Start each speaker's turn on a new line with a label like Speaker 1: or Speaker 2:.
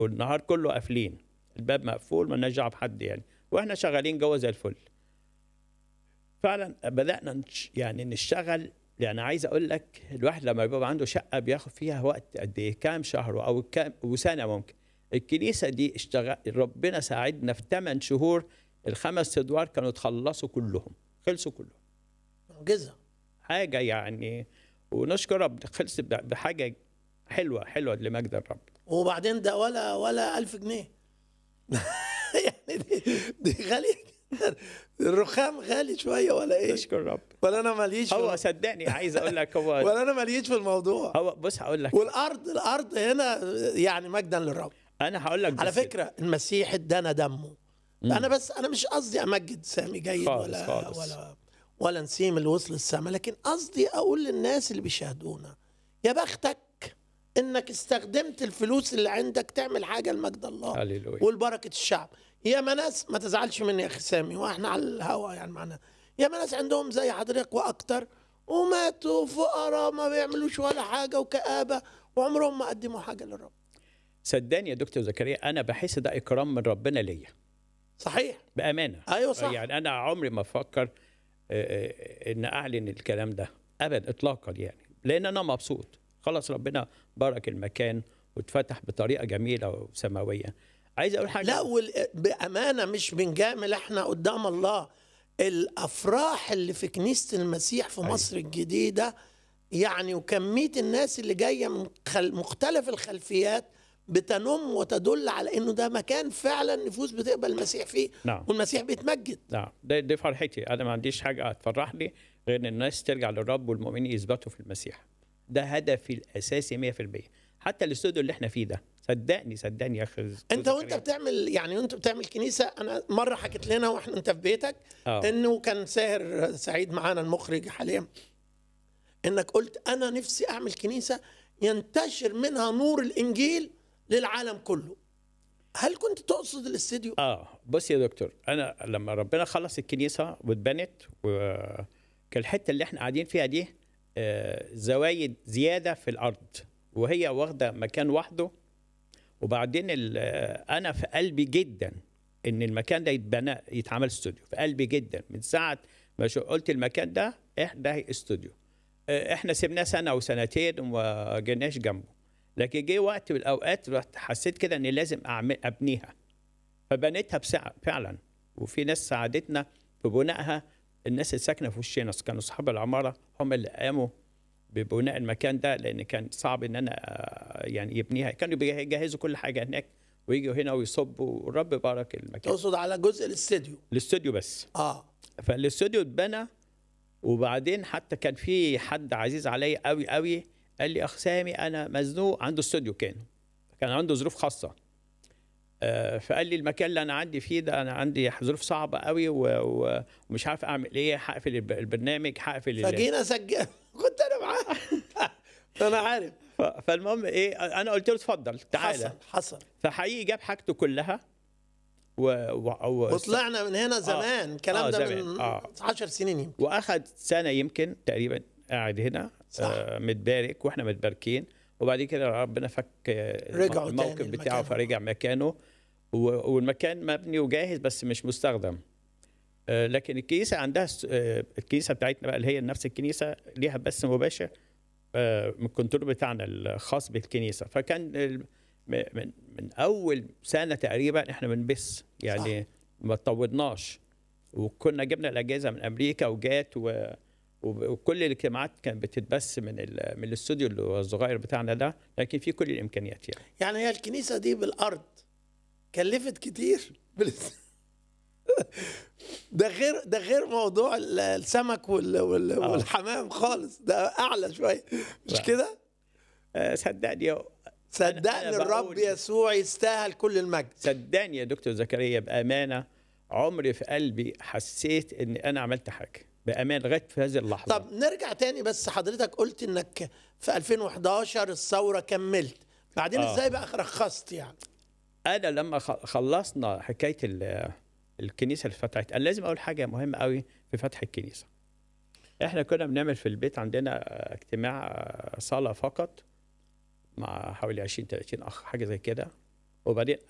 Speaker 1: والنهار كله قافلين الباب مقفول مالناش دعوه بحد يعني واحنا شغالين جوه زي الفل فعلا بدانا نش- يعني نشتغل يعني عايز اقول لك الواحد لما بيبقى عنده شقه بياخد فيها وقت قد ايه كام شهر او كام وسنه ممكن الكنيسه دي اشتغل ربنا ساعدنا في 8 شهور الخمس ادوار كانوا اتخلصوا كلهم خلصوا كلهم
Speaker 2: معجزه
Speaker 1: حاجه يعني ونشكر رب خلص ب- بحاجه حلوه حلوه لمجد الرب
Speaker 2: وبعدين ده ولا ولا ألف جنيه يعني دي, دي غالية جدا الرخام غالي شوية ولا ايه
Speaker 1: نشكر رب
Speaker 2: ولا انا ماليش
Speaker 1: هو
Speaker 2: في
Speaker 1: صدقني عايز اقول لك هو
Speaker 2: ولا انا ماليش في الموضوع
Speaker 1: هو بص هقول لك
Speaker 2: والارض الارض هنا يعني مجدا للرب
Speaker 1: انا هقول لك
Speaker 2: على
Speaker 1: بس-
Speaker 2: فكرة المسيح ادانا دمه انا بس انا مش قصدي امجد سامي جيد
Speaker 1: خالص،
Speaker 2: ولا
Speaker 1: خالص.
Speaker 2: ولا ولا نسيم اللي وصل السماء لكن قصدي اقول للناس اللي بيشاهدونا يا بختك انك استخدمت الفلوس اللي عندك تعمل حاجه لمجد الله
Speaker 1: هللويا.
Speaker 2: ولبركه الشعب يا ما ناس ما تزعلش مني يا اخي سامي واحنا على الهوا يعني معنا يا ما ناس عندهم زي حضرتك واكتر وماتوا فقراء ما بيعملوش ولا حاجه وكآبه وعمرهم ما قدموا حاجه للرب
Speaker 1: صدقني يا دكتور زكريا انا بحس ده اكرام من ربنا ليا
Speaker 2: صحيح
Speaker 1: بامانه
Speaker 2: ايوه صح
Speaker 1: يعني انا عمري ما افكر آه، آه، ان اعلن الكلام ده ابدا اطلاقا يعني لان انا مبسوط خلاص ربنا بارك المكان واتفتح بطريقه جميله وسماويه عايز اقول حاجه
Speaker 2: لا وال... بامانه مش بنجامل احنا قدام الله الافراح اللي في كنيسه المسيح في
Speaker 1: أيوة.
Speaker 2: مصر الجديده يعني وكميه الناس اللي جايه من خل... مختلف الخلفيات بتنم وتدل على انه ده مكان فعلا النفوس بتقبل المسيح فيه
Speaker 1: نعم
Speaker 2: والمسيح بيتمجد
Speaker 1: نعم ده دي فرحتي انا ما عنديش حاجه تفرحني غير ان الناس ترجع للرب والمؤمنين يثبتوا في المسيح ده هدفي الاساسي 100% حتى الاستوديو اللي احنا فيه ده صدقني صدقني يا اخي
Speaker 2: انت وانت بتعمل يعني وانت بتعمل كنيسه انا مره حكيت لنا واحنا انت في بيتك
Speaker 1: اه
Speaker 2: انه كان ساهر سعيد معانا المخرج حاليا انك قلت انا نفسي اعمل كنيسه ينتشر منها نور الانجيل للعالم كله هل كنت تقصد الاستديو
Speaker 1: اه بص يا دكتور انا لما ربنا خلص الكنيسه واتبنت وكان الحته اللي احنا قاعدين فيها دي آه زوايد زياده في الارض وهي واخده مكان وحده وبعدين ال- آه، انا في قلبي جدا ان المكان ده يتبنى يتعمل استوديو في قلبي جدا من ساعه ما شو- قلت المكان ده احنا ده استوديو آه، احنا سيبناه سنه وسنتين وما جيناش جنبه لكن جه وقت من الاوقات رحت حسيت كده اني لازم اعمل ابنيها فبنيتها بسع فعلا وفي ناس ساعدتنا في بنائها الناس اللي ساكنه في وشنا كانوا اصحاب العماره هم اللي قاموا ببناء المكان ده لان كان صعب ان انا آه، يعني يبنيها كانوا بيجهزوا كل حاجه هناك ويجوا هنا ويصبوا والرب بارك المكان
Speaker 2: تقصد على جزء الاستديو
Speaker 1: الاستوديو بس
Speaker 2: اه
Speaker 1: فالاستوديو اتبنى وبعدين حتى كان في حد عزيز عليا قوي قوي قال لي اخ سامي انا مزنوق عنده استوديو كان كان عنده ظروف خاصه آه، فقال لي المكان اللي انا عندي فيه ده انا عندي ظروف صعبه قوي و- و- ومش عارف اعمل ايه هقفل الب- البرنامج هقفل ال-
Speaker 2: فجينا سجل كنت انا معاه انا عارف
Speaker 1: ف- فالمهم ايه انا قلت له اتفضل تعالى
Speaker 2: حصل حصل
Speaker 1: فحقيقي جاب حاجته كلها و... و... و...
Speaker 2: وطلعنا من هنا زمان الكلام
Speaker 1: آه،
Speaker 2: ده
Speaker 1: زمان.
Speaker 2: من
Speaker 1: آه.
Speaker 2: 10 سنين يمكن
Speaker 1: واخد سنه يمكن تقريبا قاعد هنا
Speaker 2: صح.
Speaker 1: آه متبارك واحنا متباركين وبعد كده ربنا فك آه،
Speaker 2: رجعوا
Speaker 1: الموقف
Speaker 2: تاني
Speaker 1: بتاعه
Speaker 2: لمكانه.
Speaker 1: فرجع مكانه و- والمكان مبني وجاهز بس مش مستخدم آه، لكن الكنيسه عندها س- آه، الكنيسه بتاعتنا بقى اللي هي نفس الكنيسه ليها بث مباشر آه، من الكنترول بتاعنا الخاص بالكنيسه فكان ال- م- من من اول سنه تقريبا احنا بنبث يعني ما طولناش وكنا جبنا الاجهزه من امريكا وجات و وب- وكل الاجتماعات كانت بتتبث من ال- من الاستوديو اللي هو الصغير بتاعنا ده لكن في كل الامكانيات يعني
Speaker 2: يعني هي الكنيسه دي بالارض كلفت كتير بالاس- ده غير ده غير موضوع ال- السمك وال وال
Speaker 1: آه.
Speaker 2: والحمام خالص ده اعلى شويه مش
Speaker 1: لا.
Speaker 2: كده
Speaker 1: آه، صدقني
Speaker 2: صدقني
Speaker 1: أنا
Speaker 2: الرب
Speaker 1: بقول-
Speaker 2: يسوع يستاهل كل المجد
Speaker 1: صدقني يا دكتور زكريا بامانه عمري في قلبي حسيت ان انا عملت حاجه بامان لغايه في هذه اللحظه
Speaker 2: طب نرجع تاني بس حضرتك قلت انك في 2011 الثوره كملت بعدين
Speaker 1: آه.
Speaker 2: ازاي بقى رخصت يعني
Speaker 1: انا لما خ- خلصنا حكايه ال- الكنيسه اللي فتحت انا لازم اقول حاجه مهمه قوي في فتح الكنيسه احنا كنا بنعمل في البيت عندنا آه، اجتماع آه، صلاه فقط مع حوالي 20 30 اخ حاجه زي كده وبعدين